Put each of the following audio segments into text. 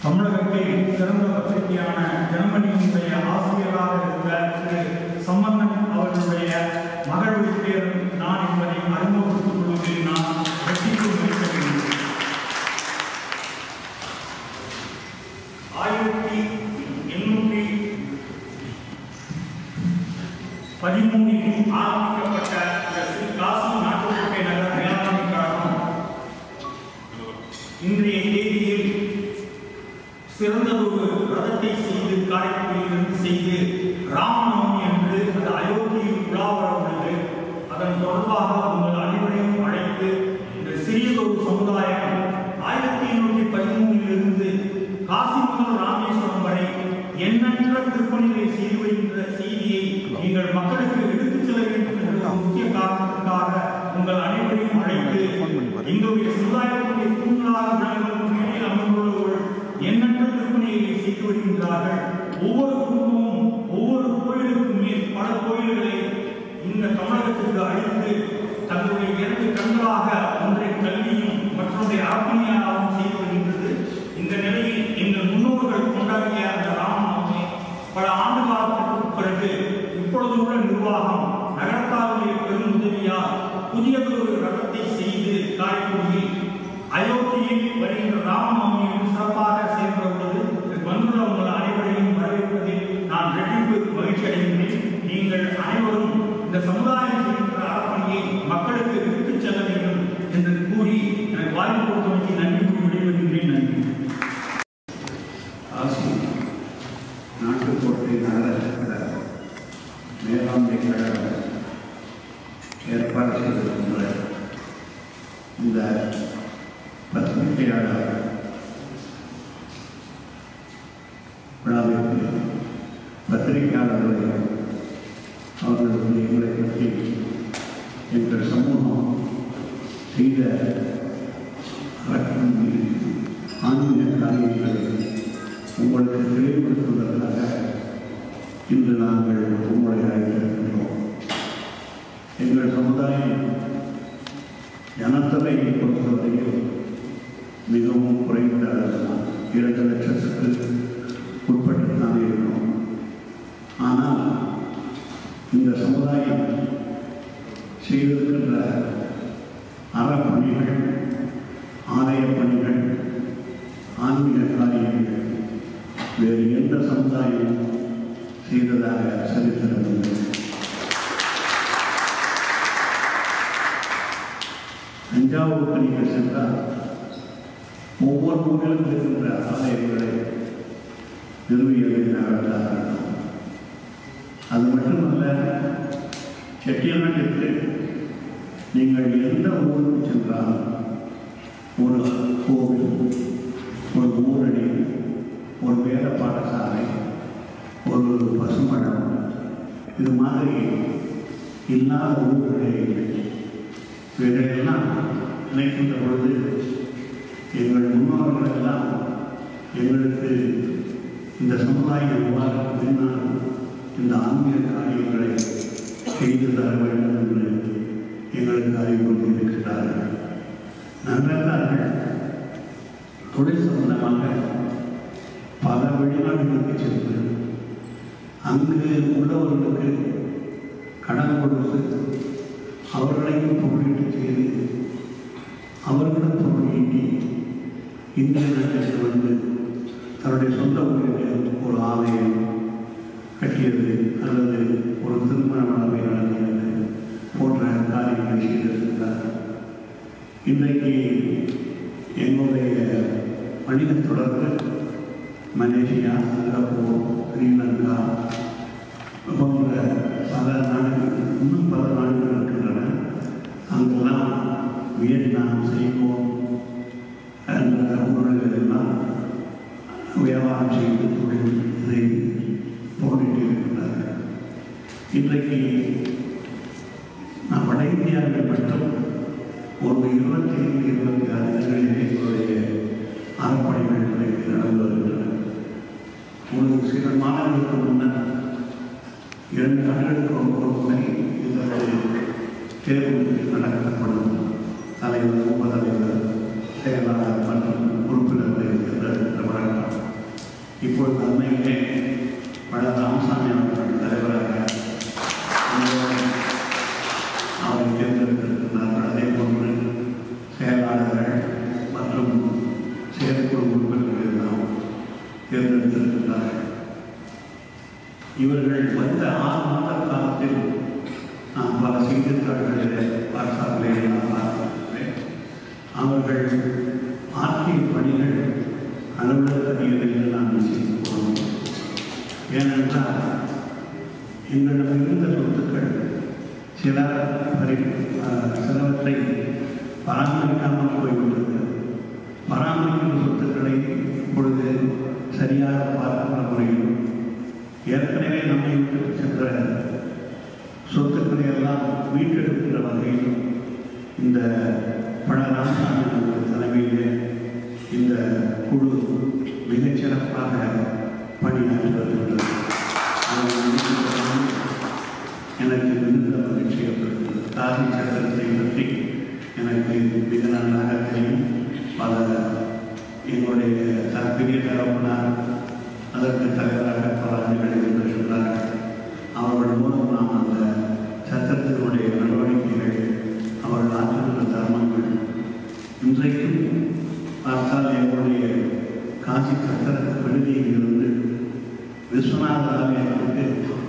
தமிழகத்தில் சிறந்த பத்திரிகையான ஜனமணியினுடைய ஆசிரியராக இருந்த திரு சம்பந்தன் அவர்களுடைய மகள் பேர் நான் என்பதை அறிமுகப்படுத்திக் கொள்வதில் நான் வெற்றிக்கு முயற்சிக்கிறேன் ஆயிரத்தி எண்ணூற்றி பதிமூணில் ஆரம்பிக்கப்பட்ட இந்த ஸ்ரீ காசி நாட்டுக்கோட்டை நகர மேலாண்மை கழகம் இன்றைய தேதியில் சிறந்ததொரு ரதத்தை செய்து காரைக்குடியிலிருந்து செய்து ராமநவமி என்று அது அயோத்தியில் உலாவர உள்ளது அதன் தொடர்பாக உங்கள் அனைவரையும் அழைத்து இந்த சிறியதொரு சமுதாயம் ஆயிரத்தி எண்ணூற்றி பதிமூணிலிருந்து காசி முதல் ராமேஸ்வரம் வரை எண்ணற்ற திருப்பணிகளை செய்து வருகின்ற செய்தியை நீங்கள் மக்களுக்கு எடுத்துச் செல்ல வேண்டும் என்ற ஒரு முக்கிய காரணத்திற்காக உங்கள் அனைவரையும் அழைத்து எங்களுடைய சமுதாயத்துடைய தூண்களாக விளங்கும் மேடையில் அமர்ந்துள்ளவர்கள் எண்ணற்ற திருப்பணிகளை செய்து வருகின்றார்கள் ஒவ்வொரு குடும்பமும் ஒவ்வொரு கோயிலுக்கு மேல் பல கோயில்களை இந்த தமிழகத்திற்கு அளித்து தங்களுடைய இரண்டு கண்களாக ஒன்றை கல்வியும் மற்றொன்றை அர்ப்பணியாகவும் செய்து வருகின்றது இந்த நிலையில் எங்கள் முன்னோர்கள் கொண்டாடிய அந்த ராமநவமி பல ஆண்டு காலத்திற்கு பிறகு இப்பொழுது உள்ள நிர்வாகம் நகரத்தாருடைய பெரும் உதவியால் புதியதொரு ரகத்தை செய்து காரைக்குடியில் அயோத்தியில் வருகின்ற ராமநவமியும் சிறப்பாக செயல்படுவது வந்துள்ள உங்கள் அனைவரையும் வரவேற்பதில் நான் ரெட்டிப்பு மகிழ்ச்சி அடைகின்றேன் நீங்கள் அனைவரும் இந்த சமுதாயம் செய்கின்ற அறப்பணியை மக்களுக்கு எடுத்துச் செல்ல வேண்டும் என்று கூறி எனக்கு வாய்ப்பு கொடுத்தமைக்கு நன்றி கூறி விடைபெறுகின்றேன் நன்றி ஆசி நாட்டுக்கோட்டை நகர மேலாண்மை கழக ஏற்பாடு செய்திருக்கின்ற இந்த பத்திரிகையாளர் விழாவிற்கு பத்திரிகையாளர்களை அவர்களுடைய எங்களை பற்றி எங்கள் சமூகம் செய்த அறக்கணி ஆன்மீக காரியங்களை உங்களுக்கு தெளிவுபடுத்துவதற்காக இன்று நாங்கள் உங்களை அழைத்திருக்கின்றோம் எங்கள் சமுதாயம் ஜனத்தொகையை பொறுத்தவரையில் மிகவும் குறைந்த அளவுதான் இரண்டு லட்சத்துக்கு உட்பட்டு தான் இருக்கிறோம் ஆனால் இந்த சமுதாயம் செய்திருக்கின்ற அறப்பணிகள் ஆலய பணிகள் ஆன்மீக காரியங்கள் வேறு எந்த சமுதாயம் செய்ததாக சரித்திரம் இல்லை தஞ்சாவூருக்கு நீங்கள் சென்றால் ஒவ்வொரு ஊரிலும் இருக்கின்ற ஆலயங்களை நிறுவியதை நகர்த்தார்கள் அது மட்டுமல்ல செட்டிநாட்டிற்கு நீங்கள் எந்த ஊருக்கு சென்றாலும் ஒரு கோவில் ஒரு ஊரணி ஒரு வேத பாடசாலை ஒரு பசுமடம் இது மாதிரி இல்லாத ஊர்களே இல்லை இவைகளெல்லாம் நினைக்கின்ற பொழுது எங்கள் முன்னோர்கள் எல்லாம் எங்களுக்கு இந்த சமுதாயம் எவ்வாறு பின்னால் இந்த ஆன்மீக காரியங்களை செய்து தர வேண்டும் என்று எங்களுக்கு அறிவுறுத்தியிருக்கிறார்கள் நன்றார்கள் தொழில் சம்பந்தமாக பல வெளிநாடுகளுக்கு சென்று அங்கு உள்ளவர்களுக்கு கடன் கொடுத்து அவர்களையும் பொருளீட்டு செய்து அவர்களும் பொருள் ஈட்டி இந்திய நாட்டிற்கு வந்து தன்னுடைய சொந்த ஊரில் ஒரு ஆலயம் கட்டியது அல்லது ஒரு திருமண மடமை நடத்தியது போன்ற காரியங்களை செய்திருக்கிறார் இன்றைக்கு எங்களுடைய வணிக தொடர்பு மலேசியா சிங்கப்பூர் ஸ்ரீலங்கா போன்ற பல நாடுகள் இன்னும் பல நாடுகள் இருக்கின்றன அங்கெல்லாம் வியட்நாம் செய்வோம் என்ற ஊர்கள் எல்லாம் வியாபாரம் செய்து தொழில் இதை போட்டிட்டு இருக்கின்றார்கள் இன்றைக்கு நாம் வட இந்தியாவில் மட்டும் ஒரு இருபத்தி ஐந்து இருபத்தி ஆறு இடங்களிலே எங்களுடைய அறப்பணிகள் இன்றைக்கு நடந்து வருகின்றன ஒரு சில மாதங்களுக்கு முன்னர் இரண்டு ஆண்டுகளுக்கு ஒரு முறை இதனுடைய தேர்வு நடத்தப்படும் தலைவர் உபதலைவர் செயலாளர் மற்றும் உறுப்பினர்கள் இருக்கின்ற இந்த வழக்கம் இப்பொழுது அண்மையிலே பல ராமசாமி அவர்கள் தலைவராக அவரை தேர்ந்தெடுத்திருக்கிறார்கள் அதே போன்று செயலாளர்கள் மற்றும் செயற்குழு உறுப்பினர்கள் எல்லாம் தேர்ந்தெடுத்திருக்கிறார்கள் இவர்கள் வந்த ஆறு மாத காலத்தில் நான் பல செய்தித்தாள்களிலே வாட்ஸ்அப்பிலே நான் பார்த்திருக்கிறேன் அவர்கள் ஆற்றிய பணிகள் அளவிடத்தக்கதில் நான் செய்து போனோம் ஏனென்றால் எங்களிடம் இருந்த சொத்துக்கள் சில பரி அஹ், சிலவற்றை பராமரிக்காமல் போய்விட்டது பராமரிக்கும் சொத்துக்களை இப்பொழுது சரியாக பார்க்கிற முறையில் ஏற்கனவே நம்மை விட்டு சென்ற சொத்துக்களை எல்லாம் மீட்டெடுக்கின்ற வகையில் இந்த பல ராமசாமி அவர்கள் தலைமையிலே இந்த குழு மிகச் சிறப்பாக பணியாற்றி வருகின்றது அதை முடித்திருப்பது எனக்கு மிகுந்த மகிழ்ச்சி ஏற்படுகிறது காசி சக்கரத்தை பற்றி எனக்கு மிக நன்றாக தெரியும் பல எங்களுடைய த- பெரிய தரப்பினார் அதற்கு தலைவராக பல ஆண்டுகள் இருந்திருக்கிறார்கள் அவர்கள் மூலம் நாம் அந்த சட்டத்தினுடைய நடவடிக்கைகள் அவர்கள் ஆற்றுகின்ற தர்மங்கள் இன்றைக்கும் பார்த்தால் எங்களுடைய காசி கட்டட விடுதியில் இருந்து விஸ்வநாத ஆலயத்திற்கு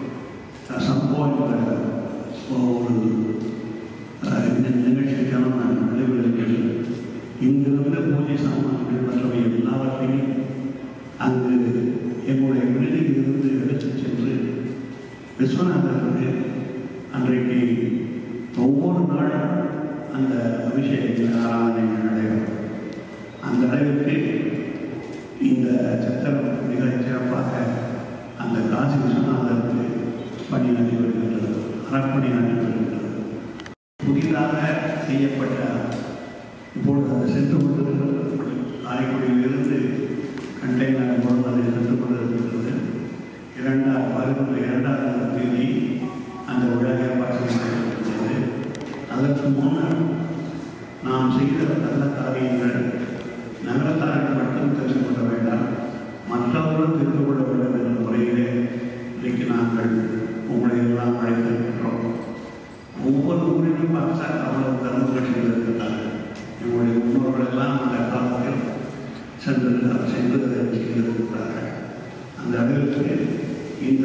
சம்பவம் ஒரு அஹ், இந்த நிகழ்ச்சிக்கான நான் நடைபெறுகிறேன் இங்கிருந்த பூஜை சாமான்கள் மற்றவை எல்லாவற்றையும் அங்கு எங்களுடைய விடுதியில் இருந்து எடுத்துச் சென்று விஸ்வநாதருக்கு அன்றைக்கு ஒவ்வொரு நாளும் அந்த அபிஷேகத்தில் ஆராதனைகள் நடைபெறும் அந்த அளவிற்கு இந்த சத்திரம் மிக சிறப்பாக அந்த காசி விஸ்வநாதருக்கு பணியாற்றி வருகின்றது அறப்பணியாற்றி வருகின்றது புதிதாக செய்யப்பட்ட இப்பொழுது அது சென்று கொண்டிருக்கிறது காரைக்குடியிலிருந்து கண்டெய்னர் மூலம் அது சென்று கொண்டிருக்கிறது இரண்டாம் வருகின்ற இரண்டாவது தேதி அந்த விழா ஏற்பாடு செய்யப்பட்டிருக்கிறது அதற்கு முன்னர் நாம் செய்த நல்ல காரியங்கள் நகரத்தார்கள் மட்டும் தெரிந்து கொள்ள வேண்டாம் மற்றவர்களும் தெரிந்து கொள்ள வேண்டும் என்ற முறையிலே இன்றைக்கு நாங்கள் உங்களை எல்லாம் அழைத்திருக்கிறோம் ஒவ்வொரு ஊரிலும் பார்த்தா அவ்வளவு தர்ம கட்சிகள் இருக்கிறார்கள் எங்களுடைய முன்னோர்கள் எல்லாம் அந்த காலத்தில் சென்று சென்று அதை செய்திருக்கிறார்கள் அந்த அளவிற்கு இந்த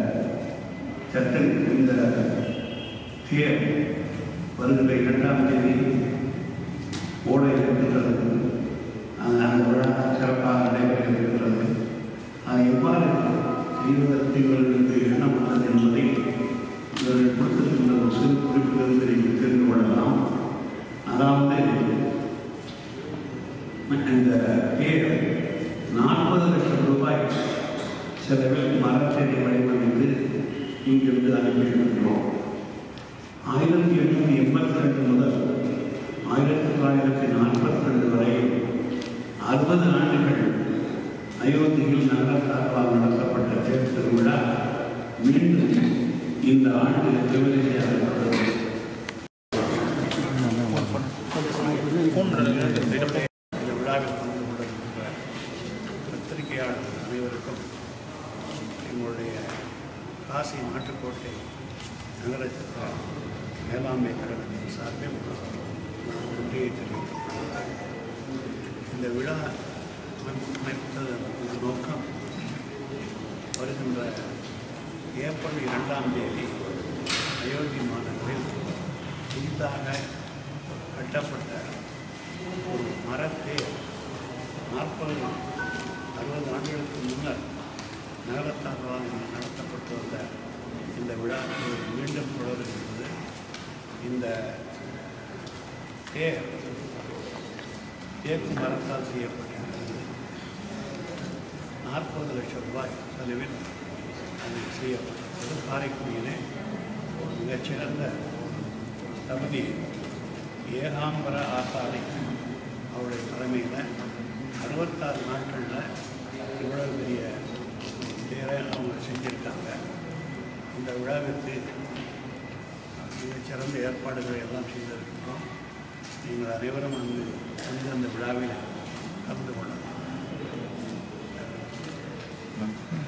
சட்ட இந்த தேர் வருகின்ற இரண்டாம் தேதி ஓட இருக்கின்றது அந்த அந்த விழா சிறப்பாக நடைபெற இருக்கின்றது அதை எவ்வாறு செய்வதற்கு இவர்களுக்கு எண்ணம் வந்தது என்பதை இவர்கள் கொடுத்திருக்கின்ற ஒரு சிறு குறிப்பிலிருந்து நீங்கள் தெரிந்து கொள்ளலாம் அதாவது இந்த பேர் நாற்பது லட்சம் ரூபாய் செலவில் மரச்செடி வடிவமைத்து இங்கிருந்து அனுப்பியிருக்கின்றோம் ஆயிரத்தி எண்ணூற்றி எண்பத்தி ரெண்டு முதல் ஆயிரத்தி தொள்ளாயிரத்தி நாற்பத்தி ரெண்டு வரை அறுபது ஆண்டுகள் அயோத்தியில் நகரத்தார்களால் நடத்தப்பட்ட தேர் திருவிழா மீண்டும் இந்த ஆண்டு திருவிழையாக்கப்பட்டது இந்த விழாவில் கலந்து கொண்டிருக்கின்ற பத்திரிகையாளர் அனைவருக்கும் எங்களுடைய காசி நாட்டுக்கோட்டை நகரத்திற்கு மேலாண்மை கழகத்தின் சார்பில் நான் நன்றியை தெரிவித்துக் இந்த விழா அமைப்பு- அமைத்ததன் ஒரு நோக்கம் வருகின்ற ஏப்ரல் இரண்டாம் தேதி அயோத்தி மாநகரில் புதிதாக கட்டப்பட்ட ஒரு மரத்தை நாற்பது அறுபது ஆண்டுகளுக்கு முன்னர் நகரத்தார்களால் நடத்தப்பட்டு வந்த இந்த விழாக்கு மீண்டும் தொடர்கிறது இந்த தேர் தேக்கு மரத்தால் செய்யப்பட்டிருக்கிறது நாற்பது லட்சம் ரூபாய் செலவில் அது செய்யப்பட்டிருக்கிறது காரைக்குடியிலே ஒரு மிகச்சிறந்த தகுதி ஏகாம்பர ஆசாரி அவருடைய தலைமையில் அறுபத்தாறு நாட்களில் இவ்வளவு பெரிய தேரை அவங்க செஞ்சுருக்காங்க இந்த விழாவிற்கு மிகச்சிறந்த ஏற்பாடுகளை எல்லாம் செய்திருக்கிறோம் நீங்கள் அனைவரும் அங்கு வந்து அந்த விழாவில் கலந்து கொள்ளலாம் Thank you.